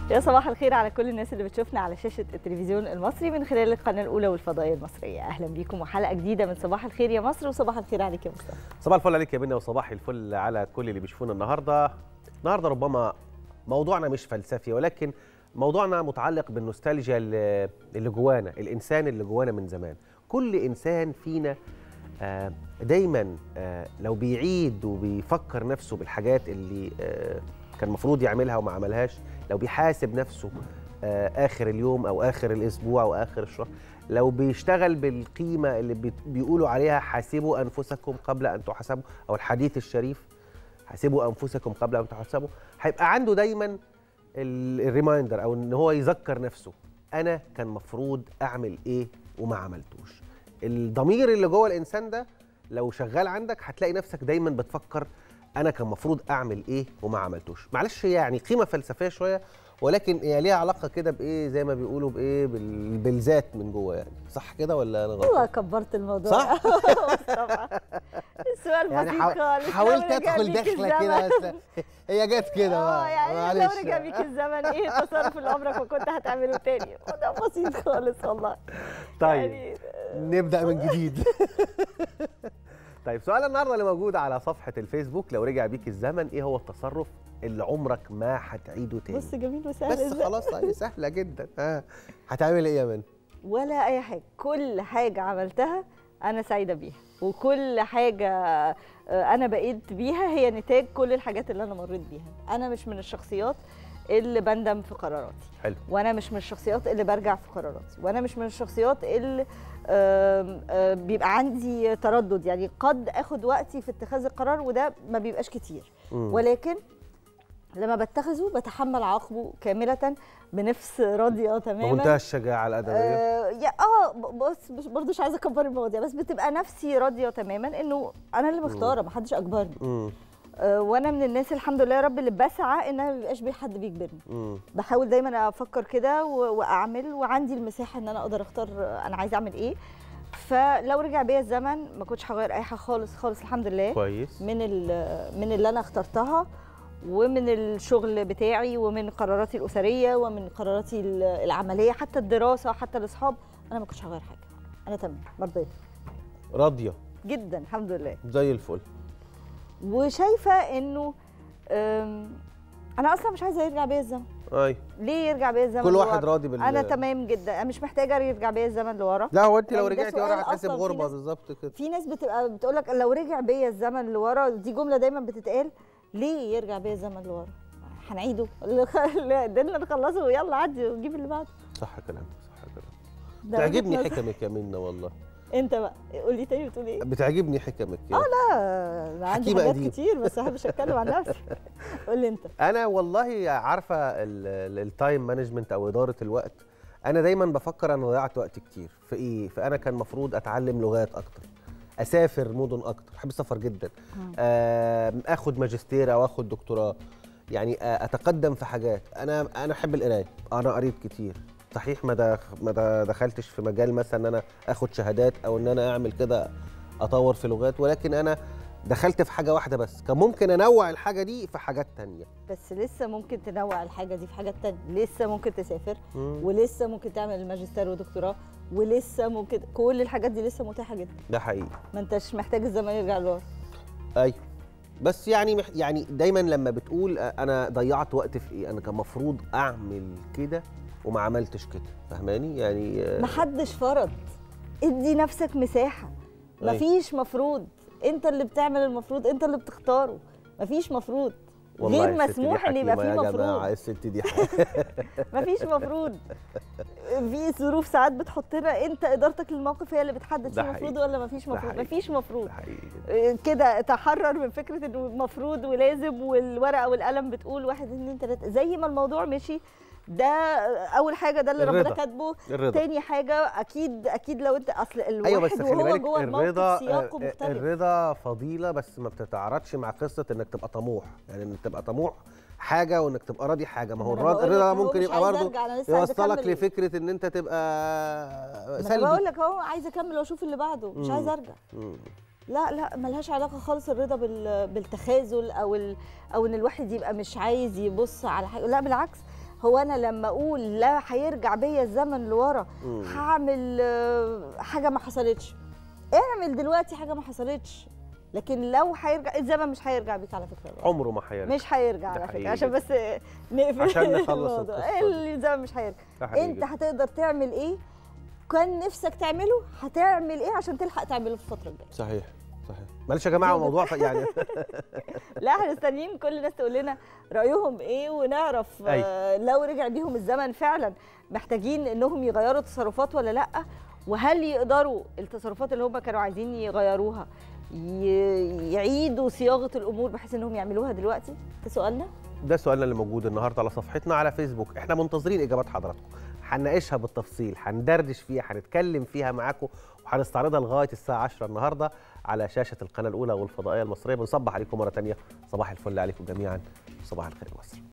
يا صباح الخير على كل الناس اللي بتشوفنا على شاشة التلفزيون المصري من خلال القناة الأولى والفضائية المصرية أهلا بيكم وحلقة جديدة من صباح الخير يا مصر وصباح الخير عليك يا مصطفى صباح الفل عليك يا بنا وصباح الفل على كل اللي بيشوفونا النهارده النهارده ربما موضوعنا مش فلسفي ولكن موضوعنا متعلق بالنوستالجيا اللي اللي جوانا الانسان اللي جوانا من زمان كل انسان فينا آه، دايما آه، لو بيعيد وبيفكر نفسه بالحاجات اللي آه، كان المفروض يعملها وما عملهاش لو بيحاسب نفسه آه، اخر اليوم او اخر الاسبوع او اخر الشهر لو بيشتغل بالقيمه اللي بي- بيقولوا عليها حاسبوا انفسكم قبل ان تحاسبوا او الحديث الشريف حاسبوا انفسكم قبل ان تحاسبوا هيبقى عنده دايما ال- الريمايندر او ان هو يذكر نفسه انا كان مفروض اعمل ايه وما عملتوش الضمير اللي جوه الانسان ده لو شغال عندك هتلاقي نفسك دايما بتفكر انا كان مفروض اعمل ايه وما عملتوش معلش هي يعني قيمه فلسفيه شويه ولكن هي ليها علاقه كده بايه زي ما بيقولوا بايه بال- بالذات من جوه يعني صح كده ولا انا والله غلط كبرت الموضوع صح؟ مصطفى السؤال يعني بسيط حاول- خالص لو حاولت رجع ادخل بيك دخله كده الزمن- بس هي جت كده اه بقى يعني معلش لو رجع بيك الزمن ايه التصرف اللي عمرك ما كنت هتعمله تاني وده بسيط خالص والله طيب يعني نبدا من جديد طيب سؤال النهارده اللي موجود على صفحه الفيسبوك لو رجع بيك الزمن ايه هو التصرف اللي عمرك ما هتعيده تاني بص جميل وسهل بس ازاي خلاص هي سهله جدا ها هتعمل ايه يا من ولا اي حاجه كل حاجه عملتها انا سعيده بيها وكل حاجه آه، انا بقيت بيها هي نتاج كل الحاجات اللي انا مريت بيها انا مش من الشخصيات اللي بندم في قراراتي حلو وانا مش من الشخصيات اللي برجع في قراراتي وانا مش من الشخصيات اللي آم، آم، بيبقى عندي تردد يعني قد اخد وقتي في اتخاذ القرار وده ما بيبقاش كتير مم. ولكن لما بتخذه بتحمل عواقبه كامله بنفس راضيه تماما بمنتهى الشجاعه الادبيه آه يا اه ب- بص مش برضه مش عايزه اكبر المواضيع بس بتبقى نفسي راضيه تماما انه انا اللي مختاره ما حدش اجبرني مم. آه وانا من الناس الحمد لله يا رب اللي بسعى ان انا ما بيبقاش بي حد بيجبرني مم. بحاول دايما افكر كده و- واعمل وعندي المساحه ان انا اقدر اختار انا عايزه اعمل ايه فلو رجع بيا الزمن ما كنتش هغير اي حاجه خالص خالص الحمد لله كويس من ال- من اللي انا اخترتها ومن الشغل بتاعي ومن قراراتي الاسريه ومن قراراتي ال- العمليه حتى الدراسه حتى الاصحاب انا ما كنتش هغير حاجه انا تمام مرضيه راضيه جدا الحمد لله زي الفل وشايفه انه أم، انا اصلا مش عايزه يرجع بيا الزمن اي ليه يرجع بيا الزمن كل واحد لورا؟ راضي بال انا تمام جدا انا مش محتاجه يرجع بيا الزمن لورا لا هو انت لو يعني ده رجعتي سؤال ورا هتحسب أصلاً في غربه ناس- بالظبط كده في ناس بتبقى بتقول لك لو رجع بيا الزمن لورا دي جمله دايما بتتقال ليه يرجع بيا الزمن لورا هنعيده اللي خ- لا، ده اللي نخلصه ويلا عدي ونجيب اللي بعده صح كلامك صح كلامك ده تعجبني وجهة نظر. حكمك يا منى والله انت بقى قول لي تاني بتقول ايه بتعجبني حكمك اه لا انا عندي حكيمة حاجات قديم. كتير بس ما بحبش اتكلم عن نفسي قول لي انت انا والله عارفه التايم مانجمنت او اداره الوقت انا دايما بفكر انا ضيعت وقت كتير في ايه فانا كان المفروض اتعلم لغات اكتر اسافر مدن اكتر بحب السفر جدا آم، اخد ماجستير او اخد دكتوراه يعني آه، اتقدم في حاجات انا انا احب القرايه انا قريت كتير صحيح ما دخ- ما د- دخلتش في مجال مثلا ان انا اخد شهادات او ان انا اعمل كده اطور في لغات ولكن انا دخلت في حاجه واحده بس كان ممكن انوع الحاجه دي في حاجات تانية بس لسه ممكن تنوع الحاجه دي في حاجات تانية لسه ممكن تسافر مم. ولسه ممكن تعمل الماجستير ودكتوراه ولسه ممكن كل الحاجات دي لسه متاحه جدا ده حقيقي ما انتش محتاج الزمن يرجع لورا ايوه بس يعني مح يعني دايما لما بتقول آه، انا ضيعت وقت في ايه انا كان المفروض اعمل كده وما عملتش كده فاهماني يعني آه، محدش فرض ادي نفسك مساحه أيوة. مفيش مفروض انت اللي بتعمل المفروض انت اللي بتختاره مفيش مفروض والله غير الست دي مسموح ان يبقى حكيمة فيه يا جماعه مفروض الست دي مفيش مفروض في ظروف ساعات بتحطنا انت ادارتك للموقف هي اللي بتحدد ده فيه مفروض حقيقي. ولا مفيش ده مفروض حقيقي. مفيش مفروض ده حقيقي اه، كده تحرر من فكره انه مفروض ولازم والورقه والقلم بتقول واحد اتنين تلاته زي ما الموضوع مشي ده اول حاجه ده اللي ربنا الرضا. كاتبه الرضا تاني حاجه اكيد اكيد لو انت اصل الواحد ايوه بس خلي وهو بالك جوه الرضا الموقف سياقه آه، مختلف الرضا فضيله بس ما بتتعارضش مع قصه انك تبقى طموح يعني انك تبقى طموح حاجه وانك تبقى راضي حاجه ما هو أنا الرضا بقول لك الرضا هو ممكن مش يبقى عايز برضه أرجع، أنا لسه عايزة يوصلك أكمل. لفكره ان انت تبقى ما انا سلبي بقول لك اهو عايزه اكمل واشوف اللي بعده مش مم. عايزه ارجع مم. لا لا ملهاش علاقه خالص الرضا بال- بالتخاذل او ال... او ان الواحد يبقى مش عايز يبص على حاجه لا بالعكس هو انا لما اقول لا هيرجع بيا الزمن لورا مم. هعمل آه، حاجه ما حصلتش اعمل دلوقتي حاجه ما حصلتش لكن لو هيرجع الزمن مش هيرجع بيك على فكره لورا. عمره ما هيرجع مش هيرجع ده على حقيقي فكره عشان جدا. بس نقفل عشان نخلص الموضوع. القصة دي. الزمن مش هيرجع ده حقيقي انت جدا. هتقدر تعمل ايه كان نفسك تعمله هتعمل ايه عشان تلحق تعمله في الفتره الجايه صحيح صحيح معلش يا جماعه موضوع ف- يعني لا احنا مستنيين كل الناس تقول لنا رايهم ايه ونعرف أيوة. آه، لو رجع بيهم الزمن فعلا محتاجين انهم يغيروا تصرفات ولا لا وهل يقدروا التصرفات اللي هم كانوا عايزين يغيروها ي- يعيدوا صياغه الامور بحيث انهم يعملوها دلوقتي ده سؤالنا ده سؤالنا اللي موجود النهارده على صفحتنا على فيسبوك احنا منتظرين اجابات حضراتكم هنناقشها بالتفصيل هندردش فيها هنتكلم فيها معاكم وهنستعرضها لغايه الساعه 10 النهارده على شاشه القناه الاولى والفضائيه المصريه بنصبح عليكم مره ثانيه صباح الفل عليكم جميعا صباح الخير مصر